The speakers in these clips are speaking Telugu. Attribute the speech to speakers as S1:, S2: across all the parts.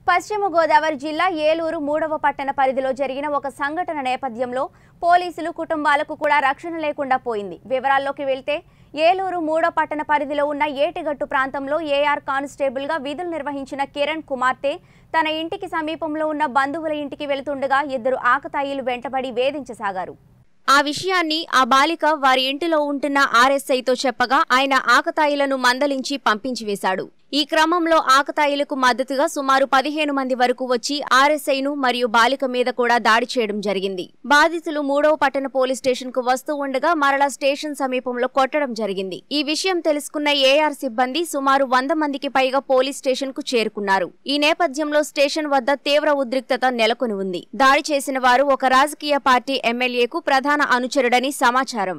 S1: పశ్చిమ గోదావరి జిల్లా ఏలూరు మూడవ పట్టణ పరిధిలో జరిగిన ఒక సంఘటన నేపథ్యంలో పోలీసులు కుటుంబాలకు కూడా రక్షణ లేకుండా పోయింది వివరాల్లోకి వెళ్తే ఏలూరు మూడో పట్టణ పరిధిలో ఉన్న ఏటిగట్టు ప్రాంతంలో ఏఆర్ కానిస్టేబుల్గా విధులు నిర్వహించిన కిరణ్ కుమార్తె తన ఇంటికి సమీపంలో ఉన్న బంధువుల ఇంటికి వెళుతుండగా ఇద్దరు ఆకతాయిలు వెంటబడి వేధించసాగారు ఆ విషయాన్ని ఆ బాలిక వారి ఇంటిలో ఉంటున్న ఆర్ఎస్ఐతో చెప్పగా ఆయన ఆకతాయిలను మందలించి పంపించి వేశాడు ఈ క్రమంలో ఆకతాయిలకు మద్దతుగా సుమారు పదిహేను మంది వరకు వచ్చి ఆర్ఎస్ఐను మరియు బాలిక మీద కూడా దాడి చేయడం జరిగింది బాధితులు మూడవ పట్టణ పోలీస్ స్టేషన్ కు వస్తూ ఉండగా మరలా స్టేషన్ సమీపంలో కొట్టడం జరిగింది ఈ విషయం తెలుసుకున్న ఏఆర్ సిబ్బంది సుమారు వంద మందికి పైగా పోలీస్ స్టేషన్ కు చేరుకున్నారు ఈ నేపథ్యంలో స్టేషన్ వద్ద తీవ్ర ఉద్రిక్తత నెలకొని ఉంది దాడి చేసిన వారు ఒక రాజకీయ పార్టీ ఎమ్మెల్యేకు ప్రధాన అనుచరుడని సమాచారం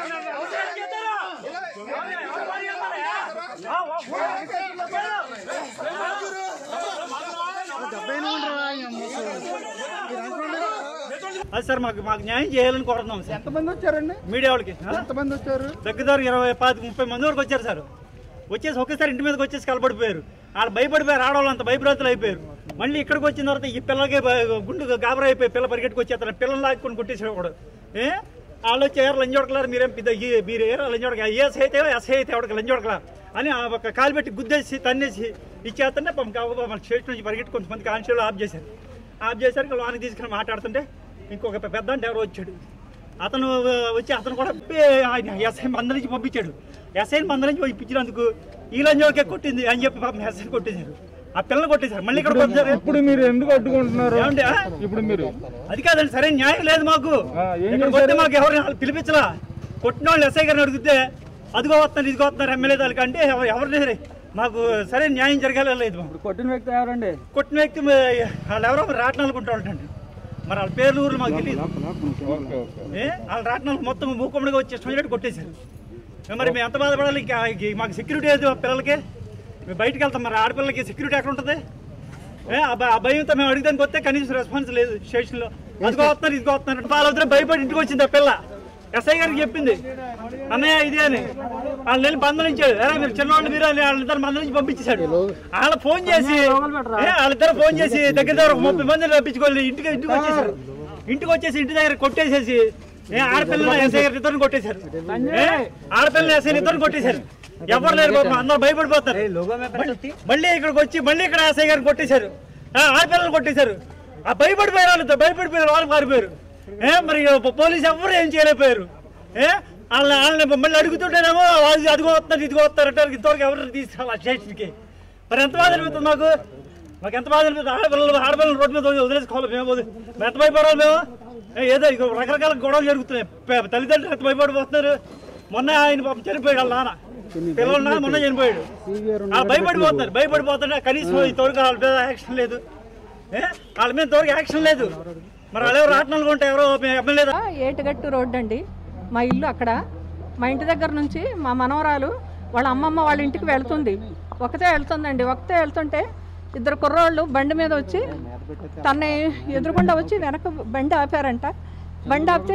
S2: అది సార్ మాకు మాకు న్యాయం చేయాలని కోరుతున్నాం సార్
S3: ఎంతమంది వచ్చారండి
S2: మీడియా వాళ్ళకి ఆ?
S3: ఎంతమంది వచ్చారు
S2: దగ్గర ఇరవై పాతి ముప్పై మంది వరకు వచ్చారు సార్ వచ్చేసి ఒకేసారి ఇంటి మీదకి వచ్చేసి కలపడిపోయారు వాళ్ళు భయపడిపోయారు ఆడవాళ్ళు అంత భయభ్రాంతులు అయిపోయారు మళ్ళీ ఇక్కడికి వచ్చిన తర్వాత ఈ పిల్లలకి భ- గుండు గాబరా అయిపోయి పిల్ల పరిగెట్టుకు వచ్చేస్తారు పిల్లలు లాక్కొని కొట్టేసాడు కూడా ఏ వాళ్ళు వచ్చి ఎవరు లంజోడకలారు మీరేం పెద్ద ఈ- మీరు ఏ లంజోడక ఏస్ అయితే ఎస్ఐ అయితే ఎవరికి లంజోడకలారు అని ఆ ఒక కాలు పెట్టి గుద్దేసి తన్నేసి ఇచ్చేస్తుంటే పాపం కాకపోతే మన స్టేషన్ నుంచి పరిగెట్టి కొంతమంది కానిస్టేబుల్ ఆఫ్ చేశారు ఆఫ్ చేశారు ఇంకా లోనికి తీసుకుని మాట్లాడుతుంటే ఇంకొక పెద్ద అంటే ఎవరో వచ్చాడు అతను ఆ, వచ్చి అతను కూడా పే- ఆయన ఎస్ఐ మంద నుంచి పంపించాడు ఎస్ఐని మంద నుంచి పంపించినందుకు ఈ లంజోకే కొట్టింది అని చెప్పి పాపం ఎస్ఐ కొట్టేశారు ఆ పిల్లలు కొట్టేశారు మళ్ళీ ఇక్కడ వచ్చారు
S3: ఇప్పుడు మీరు ఎందుకు అడ్డుకుంటున్నారు
S2: ఏమండి ఆ?
S3: ఇప్పుడు మీరు
S2: అది కాదండి సరే న్యాయం లేదు మాకు
S3: ఆ, ఏం
S2: ఇక్కడికి వస్తే మాకు ఎవరు పిలిపించలా కొట్టిన వాళ్ళు ఎస్ఐ గారిని అడిగితే అదిగో వస్తున్నారు ఇదిగో వస్తున్నారు ఎమ్మెల్యే దానికి అంటే ఎవరు ఎవరిని మాకు సరే న్యాయం జరగాలి లేదు మాకు
S3: కొట్టిన వ్యక్తి ఎవరండి
S2: కొట్టిన వ్యక్తి మ- వాళ్ళు ఎవరో రాటనాలుకుంటా ఉంటాండి మరి వాళ్ళ పేర్లు ఊర్లు మాకు తెలియదు
S3: ఓకే ఓకే
S2: ఏ వాళ్ళ రాట్నాలు మొత్తం మూకుమ్మడిగా వచ్చి ఇష్టం కొట్టేశారు ఏ మరి మేము ఎంత బాధపడాలి ఇంకా ఈ- మాకు సెక్యూరిటీ ఏది ఆ పిల్లలకి మేము బయటికి వెళ్తాం మరి ఆడపిల్లలకి సెక్యూరిటీ ఎక్కడ ఉంటుంది ఏ ఆ భ- ఆ భయంతో మేము అడిగడానికి వస్తే కనీసం రెస్పాన్స్ లేదు స్టేషన్లో అదిగో వస్తున్నారు ఇదిగో వస్తున్నారు అంటే వాళ్ళ భయపడి ఇంటికి వచ్చింది ఆ పిల్ల ఎస్ఐ గారికి చెప్పింది అన్నయ్య ఇది అని వాళ్ళు వెళ్ళి బంధనించాడు అరే మీరు చిన్నవాళ్ళు మీరు అని వాళ్ళిద్దరు మంది నుంచి పంపించేశాడు వాళ్ళ ఫోన్ చేసి ఏ, వాళ్ళిద్దరు ఫోన్ చేసి దగ్గర దగ్గర ఒక ముప్పై మందిని రప్పించుకోవాలి ఇంటికి ఇంటికి వచ్చేసారు ఇంటికి వచ్చేసి ఇంటి దగ్గర కొట్టేసేసి ఏ ఆడపిల్లలు ఎస్ఐ గారు ఇద్దరు కొట్టేశారు ఏ, ఆడపిల్లలు ఎస్ఐ ఇద్దరు కొట్టేశారు ఎవరు లేరు పాపం, అందరూ భయపడిపోతారు మళ్ళీ- మళ్ళీ ఇక్కడికి వచ్చి మళ్ళీ ఇక్కడ ఎస్ఐ గారిని కొట్టేశారు ఆ, ఆడపిల్లలు కొట్టేశారు ఆ భయపడిపోయారు వాళ్ళతో భయపడిపోయారు వాళ్ళు పారిపోయారు ఏ మరి పో- పోలీసు ఎవరు ఏం చేయలేకపోయారు ఏ వాళ్ళని వాళ్ళని మళ్ళీ అడుగుతుంటేనేమో వాళ్ళు అదిగో వస్తున్నారు ఇదిగో వస్తారు అంటే ఇంతవరకు ఎవరు తీసుకురావాలి స్టేషన్కి మరి ఎంత బాధ అనిపిస్తుంది మాకు మాకు ఎంత బాధ అనిపిస్తుంది ఆడపిల్లలు ఆడపిల్లలు రోడ్డు మీద వదిలేసుకోవాలి మేము వదిలే- మేము ఎంత భయపడాలి మేము ఏ, ఏదో ఇక రకరకాల గొడవలు జరుగుతున్నాయి పే- తల్లిదండ్రులు ఎంత భయపడిపోతున్నారు మొన్న ఆయన పాపం చనిపోయాడు వాళ్ళ నాన్న పిల్లలు నాన్న మొన్న చనిపోయాడు ఆ భయపడిపోతున్నారు భయపడిపోతున్నా కనీసం ఇంతవరకు వాళ్ళ మీద యాక్షన్ లేదు ఏ వాళ్ళ మీద ఇంతవరకు యాక్షన్ లేదు మరి వాళ్ళు ఎవరు రాట్నాలు ఉంటే ఎవరో ఎమ్మెల్యే
S4: ఏటుగట్టు రోడ్డు అండి మా ఇల్లు అక్కడ మా ఇంటి దగ్గర నుంచి మా మనవరాలు వాళ్ళ అమ్మమ్మ వాళ్ళ ఇంటికి వెళ్తుంది ఒకతే వెళ్తుందండి ఒకతే వెళ్తుంటే ఇద్దరు కుర్రోళ్ళు బండి మీద వచ్చి తన్ని ఎదురుకుండా వచ్చి వెనక బండి ఆపారంట బండి ఆపితే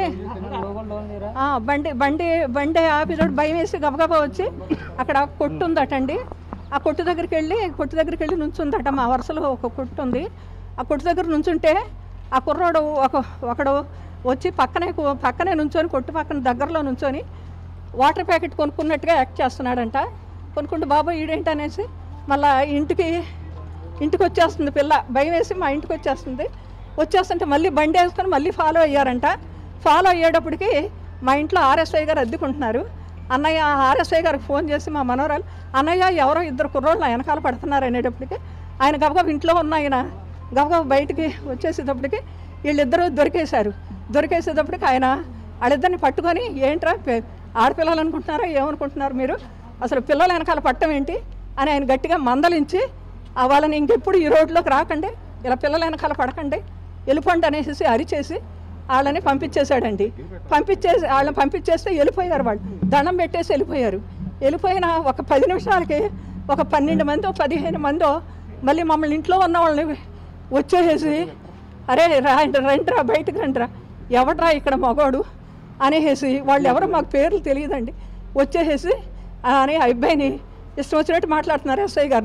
S4: ఆ, బండి బండి బండి ఆపి చూడు భయం వేసి గబగబా వచ్చి అక్కడ కొట్టు ఉందటండి ఆ కొట్టు దగ్గరికి వెళ్ళి కొట్టు దగ్గరికి వెళ్ళి నుంచుందట మా వరుసలో ఒక కొట్టు ఉంది ఆ కొట్టు దగ్గర నుంచుంటే ఆ కుర్రోడు ఒక ఒకడు వచ్చి పక్కనే కు- పక్కనే నుంచొని కొట్టు పక్కన దగ్గరలో నుంచొని వాటర్ ప్యాకెట్ కొనుక్కున్నట్టుగా యాక్ట్ చేస్తున్నాడంట కొనుక్కుంటూ బాబు ఈడేంటి అనేసి మళ్ళా ఇంటికి ఇంటికి వచ్చేస్తుంది పిల్ల భయం వేసి మా ఇంటికి వచ్చేస్తుంది వచ్చేస్తుంటే మళ్ళీ బండి వేసుకొని మళ్ళీ ఫాలో అయ్యారంట ఫాలో అయ్యేటప్పటికి మా ఇంట్లో ఆర్ఎస్ఐ గారు అద్దెకుంటున్నారు అన్నయ్య ఆర్ఎస్ఐ గారికి ఫోన్ చేసి మా మనవరాలు అన్నయ్య ఎవరో ఇద్దరు కుర్రోళ్ళు నా వెనకాల పడుతున్నారు అనేటప్పటికి ఆయన గబగబ ఇంట్లో ఉన్న ఆయన గబగబ బయటికి వచ్చేసేటప్పటికి వీళ్ళిద్దరూ దొరికేశారు దొరికేసేటప్పటికి ఆయన వాళ్ళిద్దరిని పట్టుకొని ఏంట్రా పె- ఆడపిల్లలు అనుకుంటున్నారా ఏమనుకుంటున్నారు మీరు అసలు పిల్లల వెనకాల పట్టం ఏంటి అని ఆయన గట్టిగా మందలించి ఆ వాళ్ళని ఇంకెప్పుడు ఈ రోడ్లోకి రాకండి ఇలా పిల్లల వెనకాల పడకండి వెళ్ళిపోండి అనేసి అరిచేసి వాళ్ళని పంపించేశాడండి పంపించేసి వాళ్ళని పంపించేస్తే వెళ్ళిపోయారు వాళ్ళు దండం పెట్టేసి వెళ్ళిపోయారు వెళ్ళిపోయిన ఒక పది నిమిషాలకి ఒక పన్నెండు మందో పదిహేను మందో మళ్ళీ మమ్మల్ని ఇంట్లో ఉన్న వాళ్ళని వచ్చేసేసి అరే రండి రండిరా బయటకు రండిరా ఎవడ్రా ఇక్కడ మగోడు అనేసి వాళ్ళు ఎవరో మాకు పేర్లు తెలియదండి వచ్చేసేసి ఆ అని ఆ అబ్బాయిని ఇష్టం వచ్చినట్టు మాట్లాడుతున్నారు ఎస్ఐ గారిని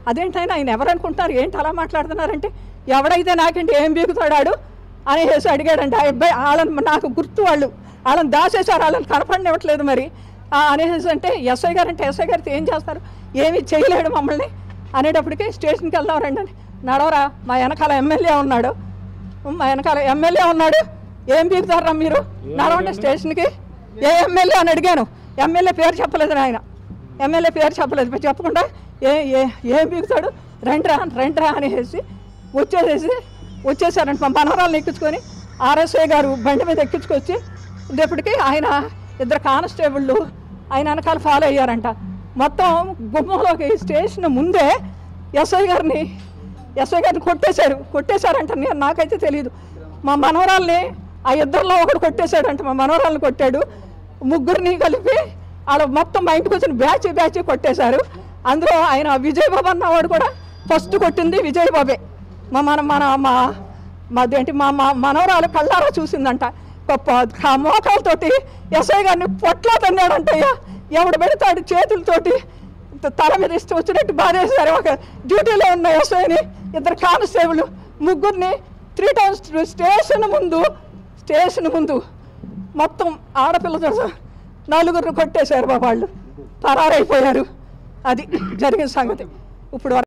S4: అదేంటైనా ఆయన ఎవరు అనుకుంటున్నారు ఏంటి అలా మాట్లాడుతున్నారంటే ఎవడైతే నాకంటే ఏం బీగుతాడాడు అనేసి అడిగాడంట ఆ అబ్బాయి వాళ్ళని నాకు గుర్తు వాళ్ళు వాళ్ళని దాచేశారు వాళ్ళని కనపడనివ్వట్లేదు మరి ఆ, అనేసి అంటే ఎస్ఐ గారు అంటే ఎస్ఐ గారితో ఏం చేస్తారు ఏమీ చేయలేడు మమ్మల్ని అనేటప్పటికి స్టేషన్కి వెళ్దాం రండి అని నడవరా మా వెనకాల ఎమ్మెల్యే ఉన్నాడు మా వెనకాల ఎమ్మెల్యే ఉన్నాడు ఏం పీకుతారా మీరు నడవండి స్టేషన్కి ఏ ఎమ్మెల్యే అని అడిగాను ఎమ్మెల్యే పేరు చెప్పలేదు ఆయన ఎమ్మెల్యే పేరు చెప్పలేదు చెప్పకుండా ఏ ఏ ఏం పీకుతాడు రండిరా రండిరా అనేసి వచ్చేసేసి వచ్చేసారంట మా మనవరాలను ఎక్కించుకొని ఆర్ఎస్ఐ గారు బండి మీద ఎక్కించుకొచ్చి రేపటికి ఆయన ఇద్దరు కానిస్టేబుళ్ళు ఆయన వెనకాల ఫాలో అయ్యారంట మొత్తం గుమ్మంలోకి స్టేషన్ ముందే ఎస్ఐ గారిని ఎస్ఐ గారిని కొట్టేశారు కొట్టేశారంట నేను నాకైతే తెలియదు మా మనవరాల్ని ఆ ఇద్దరిలో ఒకడు కొట్టేశాడంట మా మనవరాల్ని కొట్టాడు ముగ్గురిని కలిపి వాళ్ళ మొత్తం మా ఇంటికి వచ్చిన బ్యాచ్ బ్యాచ్ కొట్టేశారు అందులో ఆయన విజయ్ బాబు అన్నవాడు కూడా ఫస్ట్ కొట్టింది విజయ్ బాబే మా మన మన మా మాదేంటి మా మా మనవరాలు కళ్ళారా చూసిందంట గొప్ప ఆ మోకాలతోటి ఎస్ఐ గారిని పొట్లా తన్నాడంటయ్యా ఎవడు పెడతాడు చేతులతోటి త- తల మీద ఇష్టం వచ్చినట్టు బాధేశారు ఒక డ్యూటీలో ఉన్న ఎస్ఐని ఇద్దరు కానిస్టేబుల్ ముగ్గురిని త్రీ టైమ్స్ స్టేషన్ ముందు స్టేషన్ ముందు మొత్తం ఆడపిల్లతో సహా నలుగురిని కొట్టేశారు మా వాళ్ళు పరారైపోయారు అది జరిగిన సంగతి ఇప్పుడు